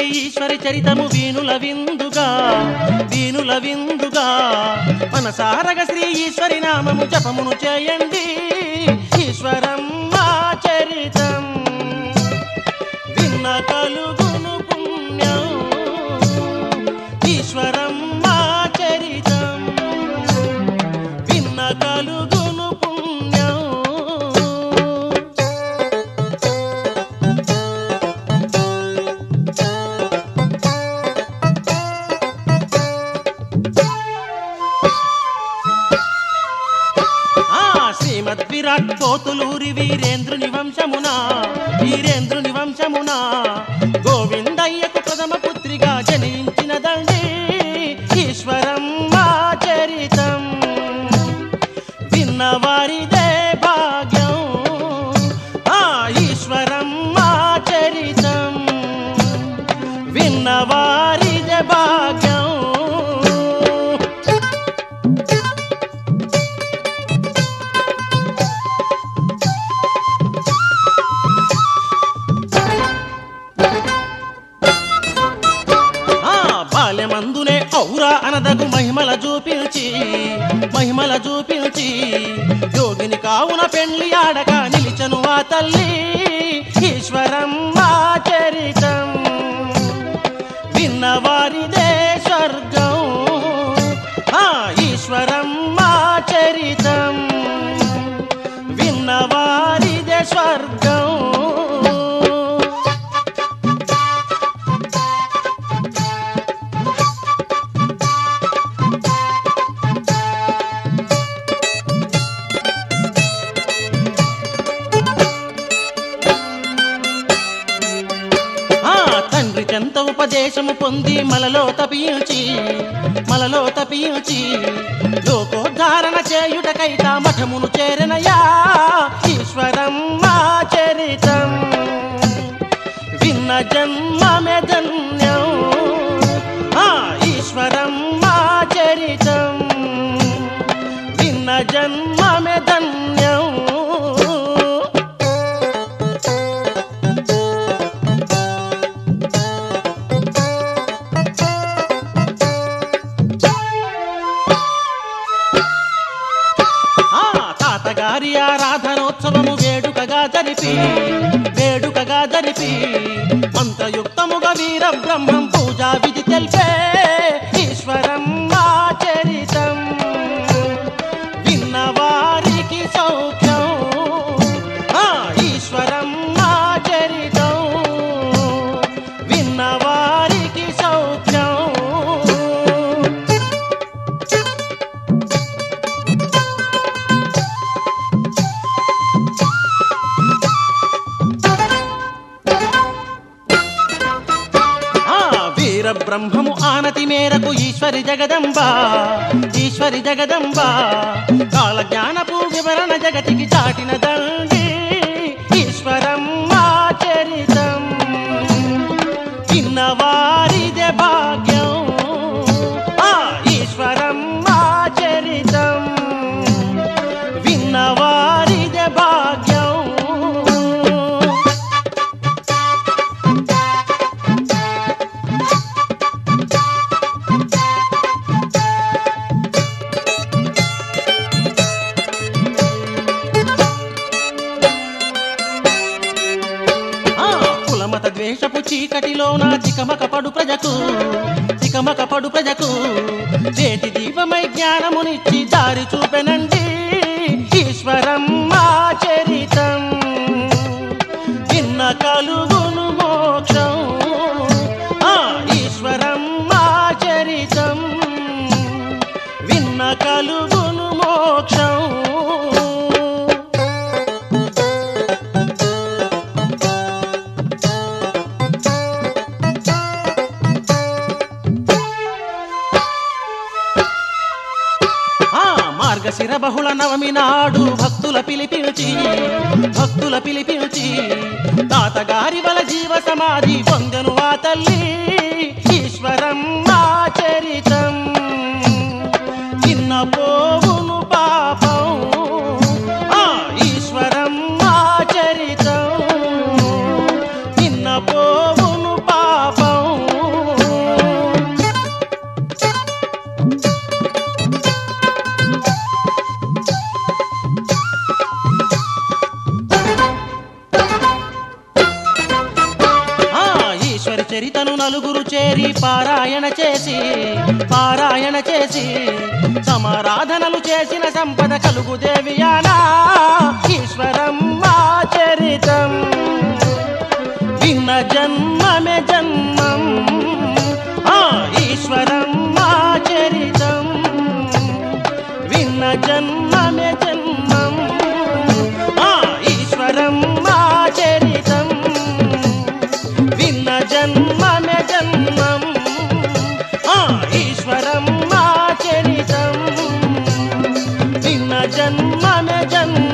ఈశ్వరి చరితము వీణుల విందుగా వీణుల విందుగా మనసారగ శ్రీ ఈశ్వరి నామము జపమును చేయండి ఈశ్వరం మా చరితం విన్న కలుగును పుణ్యం ఈశ్వరం మా చరితం విన్న కలుగును పుణ్యం ఆ శ్రీమద్ విరాట్ పోతులూరి వీరేంద్రుని వంశమున వీరేంద్రుని వంశమున గోవిందయ్యకు ప్రథమ పుత్రిగా జనించినదండి ఈశ్వరం మా చరితం విన్న వారిదే భాగ్యం ఆ ఈశ్వరం మా చరితం విన్న వారిదే భాగ్యం ఆ బాల్యమందునే ఔరా అనదగు మహిమల చూపించి మహిమల చూపించి యోగిని కావున పెండ్లి ఆడక నిలిచను ఆ తల్లి ఈశ్వరం మా చరితం విన్న వారిదే స్వర్గం ఆ ఈశ్వరం మా చరితం విన్న వారిదే స్వర్గం ఆ తండ్రి చెంత ఉపదేశము పొంది మలలో తపించి మలలో తపించి లోకోద్ధారణ చేయుటకైత మఠమును చేరనయా ఈశ్వరం మా చరితం విన్న జన్మమే ధన్యం ఆ ఈశ్వరం మా చరితం విన్న జన్మమే ధన్యం ఆ తాతగారి ఆరాధనోత్సవము వేడుకగా జరిపి వేడుకగా జరిపి మంత్రయుక్తముగా వీర బ్రహ్మం పూజా విధి తెలిపే ఈశ్వరం మా చరితం విన్న వారికి సౌఖ్యం ఆ ఈశ్వరం మా చరితం విన్న వారికి సౌఖ్యం ఆ వీర బ్రహ్మము ఆనతి మేరకు ఈశ్వరి జగదంబ ఈశ్వరి జగదంబ కాల జ్ఞానపు వివరణ జగతికి చాటిన దండి ఈశ్వరం మా చరితం ఇన్న వారిదే భాగ్యం ఆ ఈశ్వరం మా చరితం విన్న వారిదే భాగ్యం ఆ కులమత ద్వేషపు చీకటిలో నా చికమక పడు ప్రజకు చికమక పడు ప్రజకు చేతి దీపమై జ్ఞానమునిచ్చి దారి చూపెనండి ఈశ్వరం మా చరితం విన్న కలుగును మోక్షం ఆ ఈశ్వరం మా చరితం విన్న కలుగును మోక్షం ఆ మార్గశిర బహుళ నవమి నాడు భక్తుల పిలిపించి భక్తుల పిలిపించి తాతగారి వల జీవ సమాధి పొందెను ఆ తల్లి ఈశ్వరం మా చరితం చిన్న పోవును పాపం ఆ ఈశ్వరం మా చరితం చిన్న పోవును పాపం ఈశ్వరి చరితను నలుగురు చేరి పారాయణ చేసి పారాయణ చేసి సమారాధనలు చేసిన సంపద కలుగు దేవియానా ఈశ్వరమ్మ చరితం విన్న జన్మమే జన్మం ఆ ఈశ్వరమ్మ చరితం విన్న జన్మమే జన్మం ఆ ఈశ్వరమ్మ చరితం విన్న జన్మమే జన్మం ఆ ఈశ్వరమ్మ చరితం విన్న జన్మమే జన్మం